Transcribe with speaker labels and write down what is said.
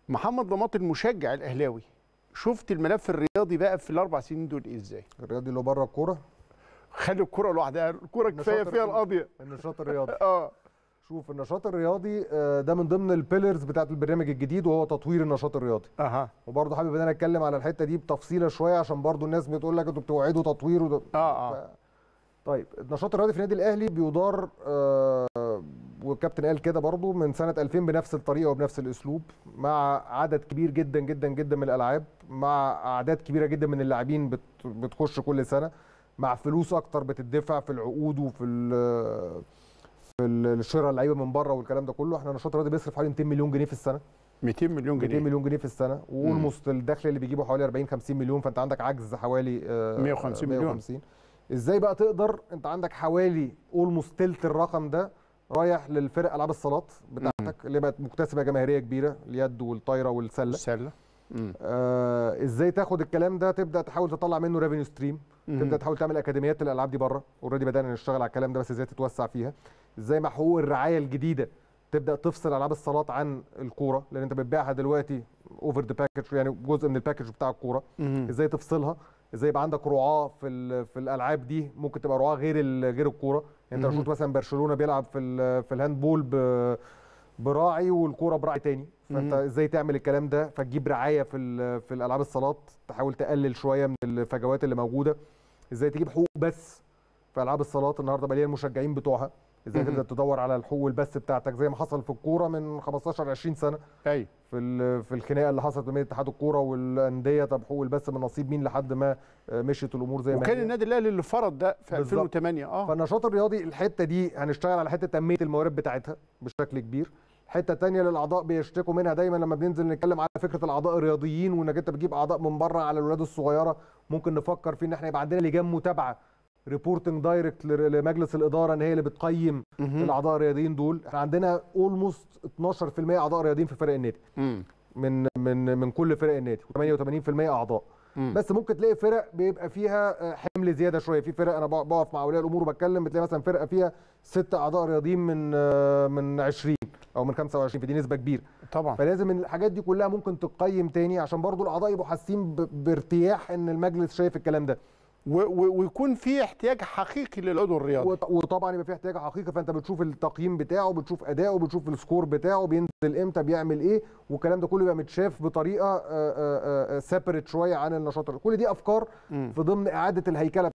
Speaker 1: محمد ضماط المشجع الاهلاوي شفت الملف الرياضي بقى في الاربع سنين دول إيه ازاي
Speaker 2: الرياضي اللي بره الكوره
Speaker 1: خلي الكره لوحدها الكره كفايه
Speaker 2: النشاط
Speaker 1: فيها
Speaker 2: الرياضي.
Speaker 1: القضيه
Speaker 2: النشاط الرياضي
Speaker 1: اه
Speaker 2: شوف النشاط الرياضي آه، ده من ضمن البيلرز بتاعت البرنامج الجديد وهو تطوير النشاط الرياضي
Speaker 1: اها
Speaker 2: وبرضه حابب ان انا اتكلم على الحته دي بتفصيله شويه عشان برضه الناس بتقول لك انتوا بتوعدوا تطوير وده
Speaker 1: اه اه
Speaker 2: طيب النشاط الرياضي في النادي الاهلي بيدار آه والكابتن قال كده برضو من سنه 2000 بنفس الطريقه وبنفس الاسلوب مع عدد كبير جدا جدا جدا من الالعاب مع اعداد كبيره جدا من اللاعبين بت بتخش كل سنه مع فلوس اكتر بتدفع في العقود وفي ال- في ال- شراء اللعيبه من بره والكلام ده كله احنا النشاط الرياضي بيصرف حوالي 200 مليون جنيه في السنه
Speaker 1: 200 مليون
Speaker 2: 200
Speaker 1: جنيه
Speaker 2: مليون جنيه في السنه واولموست الدخل اللي بيجيبه حوالي 40 50 مليون فانت عندك عجز حوالي آه،
Speaker 1: 150 مليون.
Speaker 2: 150 ازاي بقى تقدر انت عندك حوالي اولموست تلت الرقم ده رايح للفرق العاب الصالات بتاعتك اللي بقت مكتسبه جماهيريه كبيره اليد والطايره والسله
Speaker 1: السله مم.
Speaker 2: آه ازاي تاخد الكلام ده تبدا تحاول تطلع منه ريفينيو ستريم
Speaker 1: مم.
Speaker 2: تبدا تحاول تعمل اكاديميات للالعاب دي بره اوريدي بدانا نشتغل على الكلام ده بس ازاي تتوسع فيها ازاي مع حقوق الرعايه الجديده تبدا تفصل العاب الصالات عن الكوره لان انت بتبيعها دلوقتي اوفر ذا باكج يعني جزء من الباكج بتاع الكوره
Speaker 1: مم.
Speaker 2: ازاي تفصلها ازاي يبقى عندك رعاه في ال- في الالعاب دي ممكن تبقى رعاه غير ال- غير الكوره يعني انت لو
Speaker 1: مهم.
Speaker 2: شفت مثلا برشلونه بيلعب في ال- في الهاندبول ب- براعي والكوره براعي تاني فانت
Speaker 1: مهم.
Speaker 2: ازاي تعمل الكلام ده فتجيب رعايه في ال- في الالعاب الصالات تحاول تقلل شويه من الفجوات اللي موجوده ازاي تجيب حقوق بس في العاب الصالات النهارده بقى ليها المشجعين بتوعها ازاي
Speaker 1: مهم.
Speaker 2: تبدا تدور على الحقوق البث بتاعتك زي ما حصل في الكوره من 15 20 سنه
Speaker 1: ايوه
Speaker 2: في ال- في الخناقه اللي حصلت بين اتحاد الكوره والانديه طب حقوق البث من نصيب مين لحد ما آه، مشيت الامور زي ما
Speaker 1: وكان
Speaker 2: هي
Speaker 1: النادي الاهلي اللي فرض ده في
Speaker 2: بالظبط.
Speaker 1: 2008 اه
Speaker 2: فالنشاط الرياضي الحته دي هنشتغل على حته تنميه الموارد بتاعتها بشكل كبير حته تانية للاعضاء بيشتكوا منها دايما لما بننزل نتكلم على فكره الاعضاء الرياضيين وانك انت بتجيب اعضاء من بره على الولاد الصغيره ممكن نفكر في ان احنا يبقى عندنا لجان متابعه ريبورتنج دايركت لمجلس الاداره ان هي اللي بتقيم
Speaker 1: مهم.
Speaker 2: الاعضاء الرياضيين دول احنا عندنا اولموست 12% اعضاء رياضيين في فرق النادي
Speaker 1: مم.
Speaker 2: من من من كل فرق النادي و88% اعضاء
Speaker 1: مم.
Speaker 2: بس ممكن تلاقي فرق بيبقى فيها آه، حمل زياده شويه في فرق انا بق- بقف مع اولياء الامور وبتكلم بتلاقي مثلا فرقه فيها ست اعضاء رياضيين من آه، من 20 او من 25 فدي نسبه كبيره
Speaker 1: طبعا
Speaker 2: فلازم إن الحاجات دي كلها ممكن تقيم تاني عشان برضو الاعضاء يبقوا حاسين ب- بارتياح ان المجلس شايف الكلام ده
Speaker 1: و- و- ويكون في احتياج حقيقي للعضو الرياضي
Speaker 2: وط- وطبعا يبقى في احتياج حقيقي فانت بتشوف التقييم بتاعه بتشوف اداؤه بتشوف السكور بتاعه بينزل امتى بيعمل ايه والكلام ده كله يبقى متشاف بطريقه سيبريت شويه عن النشاط الرياضي. كل دي افكار
Speaker 1: مم.
Speaker 2: في ضمن اعاده الهيكله